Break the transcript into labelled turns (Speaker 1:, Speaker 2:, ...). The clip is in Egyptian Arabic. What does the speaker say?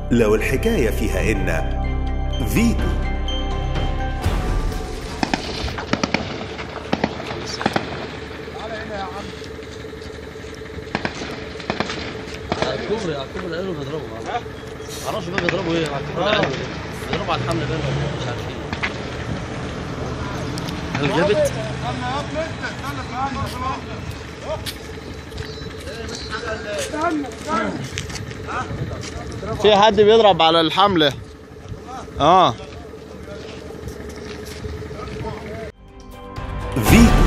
Speaker 1: لو الحكاية فيها إن فيتو
Speaker 2: على الكوبري على الكوبري قالوا بيضربوا ما اعرفش بقى بيضربوا ايه على الكوبري قالوا بيضربوا على الحمل بقى مش عارفين هل جابت؟
Speaker 3: في حد بيضرب على الحملة اه
Speaker 1: فيتو